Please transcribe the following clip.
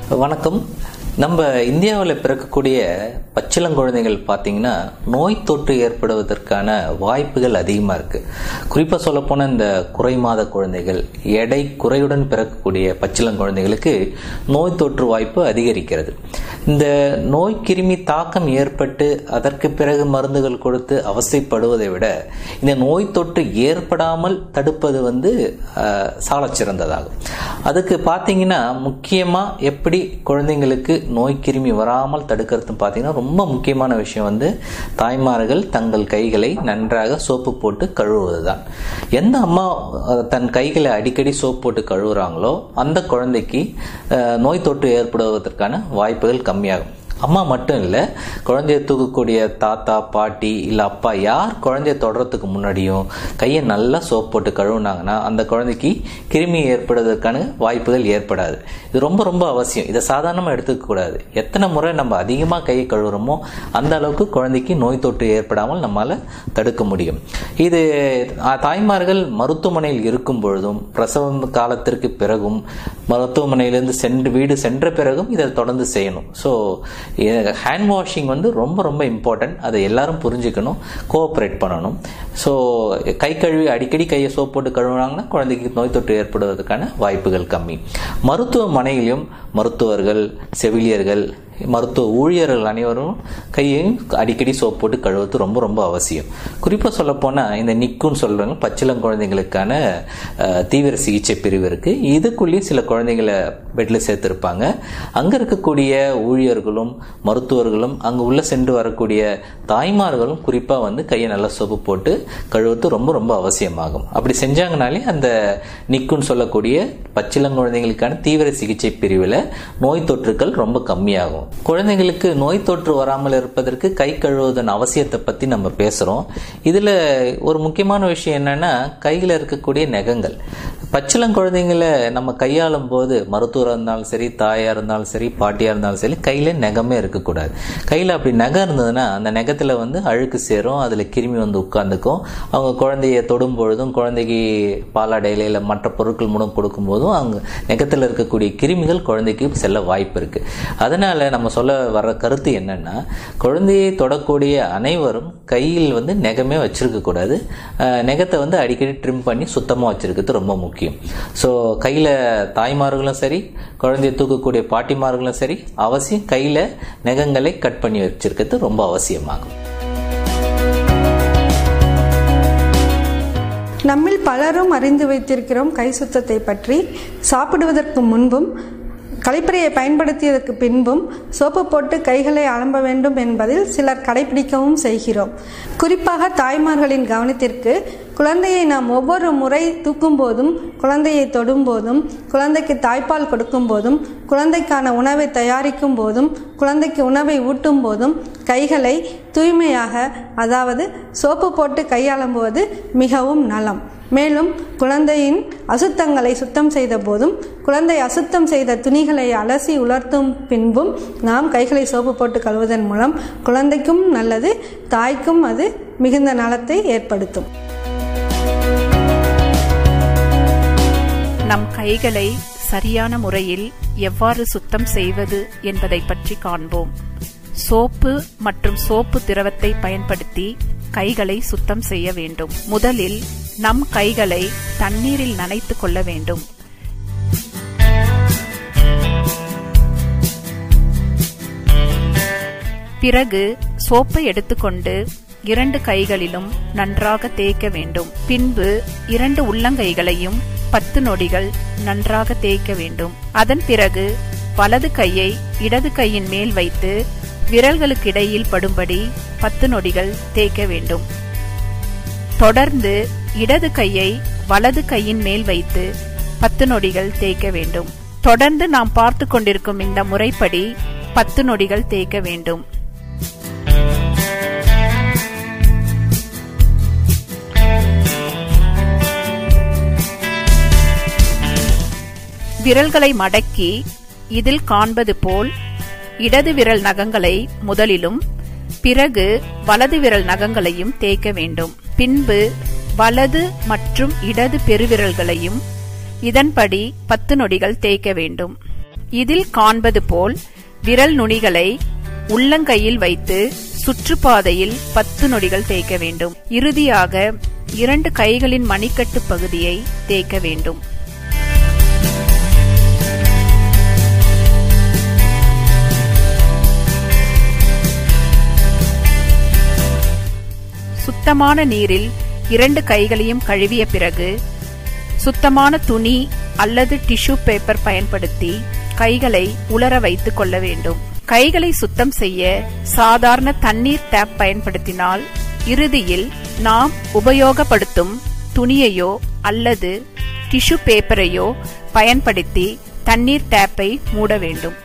வணக்கம் நம்ம இந்தியாவில் பிறக்கக்கூடிய பச்சிளங்குழந்தைகள் பார்த்தீங்கன்னா நோய் தொற்று ஏற்படுவதற்கான வாய்ப்புகள் அதிகமாக இருக்கு குறிப்பாக சொல்லப்போனால் இந்த குறை மாத குழந்தைகள் எடை குறையுடன் பிறக்கக்கூடிய பச்சிளங்குழந்தைகளுக்கு நோய் தொற்று வாய்ப்பு அதிகரிக்கிறது இந்த நோய் கிருமி தாக்கம் ஏற்பட்டு அதற்கு பிறகு மருந்துகள் கொடுத்து அவசைப்படுவதை விட இந்த நோய் தொற்று ஏற்படாமல் தடுப்பது வந்து சாலச் சிறந்ததாகும் அதுக்கு பார்த்தீங்கன்னா முக்கியமாக எப்படி குழந்தைங்களுக்கு நோய் கிருமி வராமல் தடுக்கிறது பார்த்தீங்கன்னா ரொம்ப முக்கியமான விஷயம் வந்து தாய்மார்கள் தங்கள் கைகளை நன்றாக சோப்பு போட்டு கழுவுவது தான் எந்த அம்மா தன் கைகளை அடிக்கடி சோப்பு போட்டு கழுவுறாங்களோ அந்த குழந்தைக்கு நோய் தொற்று ஏற்படுவதற்கான வாய்ப்புகள் கம்மியாகும் அம்மா மட்டும் இல்லை குழந்தைய தூக்கக்கூடிய தாத்தா பாட்டி இல்லை அப்பா யார் குழந்தைய தொடறதுக்கு முன்னாடியும் கையை நல்லா சோப் போட்டு கழுவுனாங்கன்னா அந்த குழந்தைக்கு கிருமி ஏற்படுவதற்கான வாய்ப்புகள் ஏற்படாது இது ரொம்ப ரொம்ப அவசியம் இதை சாதாரணமாக எடுத்துக்கக்கூடாது எத்தனை முறை நம்ம அதிகமாக கையை கழுவுறோமோ அந்த அளவுக்கு குழந்தைக்கு நோய் தொற்று ஏற்படாமல் நம்மால் தடுக்க முடியும் இது தாய்மார்கள் மருத்துவமனையில் இருக்கும் பொழுதும் பிரசவம் காலத்திற்கு பிறகும் மருத்துவமனையிலிருந்து சென்று வீடு சென்ற பிறகும் இதை தொடர்ந்து செய்யணும் ஸோ ஹேண்ட் வாஷிங் வந்து ரொம்ப ரொம்ப இம்பார்ட்டன்ட் அதை எல்லாரும் புரிஞ்சுக்கணும் கோஆப்ரேட் பண்ணணும் ஸோ கை கழுவி அடிக்கடி கையை சோப் போட்டு கழுவுனாங்கன்னா குழந்தைக்கு நோய் தொற்று ஏற்படுவதற்கான வாய்ப்புகள் கம்மி மருத்துவமனையிலும் மருத்துவர்கள் செவிலியர்கள் மருத்துவ ஊழியர்கள் அனைவரும் கையையும் அடிக்கடி சோப் போட்டு கழுவுறது ரொம்ப ரொம்ப அவசியம் குறிப்பாக சொல்லப்போனால் இந்த நிக்குன்னு சொல்கிறாங்க பச்சிளம் குழந்தைங்களுக்கான தீவிர சிகிச்சை பிரிவு இருக்குது இதுக்குள்ளேயும் சில குழந்தைங்களை பெட்டில் சேர்த்துருப்பாங்க அங்கே இருக்கக்கூடிய ஊழியர்களும் மருத்துவர்களும் அங்கே உள்ளே சென்று வரக்கூடிய தாய்மார்களும் குறிப்பாக வந்து கையை நல்லா சோப்பு போட்டு கழுவுறது ரொம்ப ரொம்ப அவசியமாகும் அப்படி செஞ்சாங்கனாலே அந்த நிக்குன்னு சொல்லக்கூடிய பச்சிளங்குழந்தைகளுக்கான தீவிர சிகிச்சை பிரிவில் நோய் தொற்றுக்கள் ரொம்ப கம்மியாகும் குழந்தைங்களுக்கு நோய் தொற்று வராமல் இருப்பதற்கு கை கழுவுவதன் அவசியத்தை பற்றி நம்ம பேசுகிறோம் இதில் ஒரு முக்கியமான விஷயம் என்னென்னா கையில் இருக்கக்கூடிய நகங்கள் பச்சிளம் குழந்தைங்களை நம்ம கையாளும் போது மருத்துவராக இருந்தாலும் சரி தாயாக இருந்தாலும் சரி பாட்டியாக இருந்தாலும் சரி கையில் நகமே இருக்கக்கூடாது கையில் அப்படி நகை இருந்ததுன்னா அந்த நகத்தில் வந்து அழுக்கு சேரும் அதில் கிருமி வந்து உட்காந்துக்கும் அவங்க குழந்தைய தொடும் பொழுதும் குழந்தைக்கு பாலாடையில இல்லை மற்ற பொருட்கள் மூலம் கொடுக்கும்போதும் அவங்க நெகத்தில் இருக்கக்கூடிய கிருமிகள் குழந்தைக்கு செல்ல வாய்ப்பு இருக்குது அதனால் நம்ம சொல்ல வர கருத்து என்னென்னா குழந்தையை தொடக்கூடிய அனைவரும் கையில் வந்து நெகமே வச்சுருக்கக்கூடாது நெகத்தை வந்து அடிக்கடி ட்ரிம் பண்ணி சுத்தமாக வச்சுருக்கிறது ரொம்ப முக்கியம் ஸோ கையில் தாய்மார்களும் சரி குழந்தைய தூக்கக்கூடிய பாட்டிமார்களும் சரி அவசியம் கையில் நெகங்களை கட் பண்ணி வச்சிருக்கிறது ரொம்ப அவசியமாகும் நம்மில் பலரும் அறிந்து வைத்திருக்கிறோம் கை சுத்தத்தை பற்றி சாப்பிடுவதற்கு முன்பும் கழிப்பறையை பயன்படுத்தியதற்கு பின்பும் சோப்பு போட்டு கைகளை அலம்ப வேண்டும் என்பதில் சிலர் கடைபிடிக்கவும் செய்கிறோம் குறிப்பாக தாய்மார்களின் கவனத்திற்கு குழந்தையை நாம் ஒவ்வொரு முறை தூக்கும் போதும் குழந்தையை தொடும் போதும் குழந்தைக்கு தாய்ப்பால் கொடுக்கும் போதும் குழந்தைக்கான உணவை தயாரிக்கும் போதும் குழந்தைக்கு உணவை ஊட்டும் போதும் கைகளை தூய்மையாக அதாவது சோப்பு போட்டு கையாளும்போது மிகவும் நலம் மேலும் குழந்தையின் அசுத்தங்களை சுத்தம் செய்த போதும் குழந்தை அசுத்தம் செய்த துணிகளை அலசி உலர்த்தும் பின்பும் நாம் கைகளை சோப்பு போட்டு கழுவுவதன் மூலம் குழந்தைக்கும் நல்லது தாய்க்கும் அது மிகுந்த நலத்தை ஏற்படுத்தும் நம் கைகளை சரியான முறையில் எவ்வாறு சுத்தம் செய்வது என்பதை பற்றி காண்போம் சோப்பு மற்றும் சோப்பு திரவத்தை பயன்படுத்தி கைகளை சுத்தம் செய்ய வேண்டும் முதலில் நம் கைகளை தண்ணீரில் நனைத்து கொள்ள வேண்டும் பிறகு சோப்பை எடுத்துக்கொண்டு இரண்டு கைகளிலும் நன்றாக தேய்க்க வேண்டும் பின்பு இரண்டு உள்ளங்கைகளையும் பத்து நொடிகள் நன்றாக தேய்க்க வேண்டும் அதன் பிறகு வலது கையை இடது கையின் மேல் வைத்து விரல்களுக்கு இடையில் படும்படி பத்து நொடிகள் தேய்க்க வேண்டும் தொடர்ந்து இடது கையை வலது கையின் மேல் வைத்து பத்து நொடிகள் தேய்க்க வேண்டும் தொடர்ந்து நாம் பார்த்து கொண்டிருக்கும் இந்த முறைப்படி பத்து நொடிகள் தேய்க்க வேண்டும் விரல்களை மடக்கி இதில் காண்பது போல் இடது விரல் நகங்களை முதலிலும் பிறகு வலது விரல் நகங்களையும் தேய்க்க வேண்டும் பின்பு வலது மற்றும் இடது பெருவிரல்களையும் இதன்படி பத்து நொடிகள் தேய்க்க வேண்டும் இதில் காண்பது போல் விரல் நுனிகளை உள்ளங்கையில் வைத்து சுற்றுப்பாதையில் பத்து நொடிகள் தேய்க்க வேண்டும் இறுதியாக இரண்டு கைகளின் மணிக்கட்டு பகுதியை தேய்க்க வேண்டும் சுத்தமான நீரில் இரண்டு கைகளையும் கழுவிய பிறகு சுத்தமான துணி அல்லது டிஷ்யூ பேப்பர் பயன்படுத்தி கைகளை உலர வைத்துக் கொள்ள வேண்டும் கைகளை சுத்தம் செய்ய சாதாரண தண்ணீர் டேப் பயன்படுத்தினால் இறுதியில் நாம் உபயோகப்படுத்தும் துணியையோ அல்லது டிஷ்யூ பேப்பரையோ பயன்படுத்தி தண்ணீர் டேப்பை மூட வேண்டும்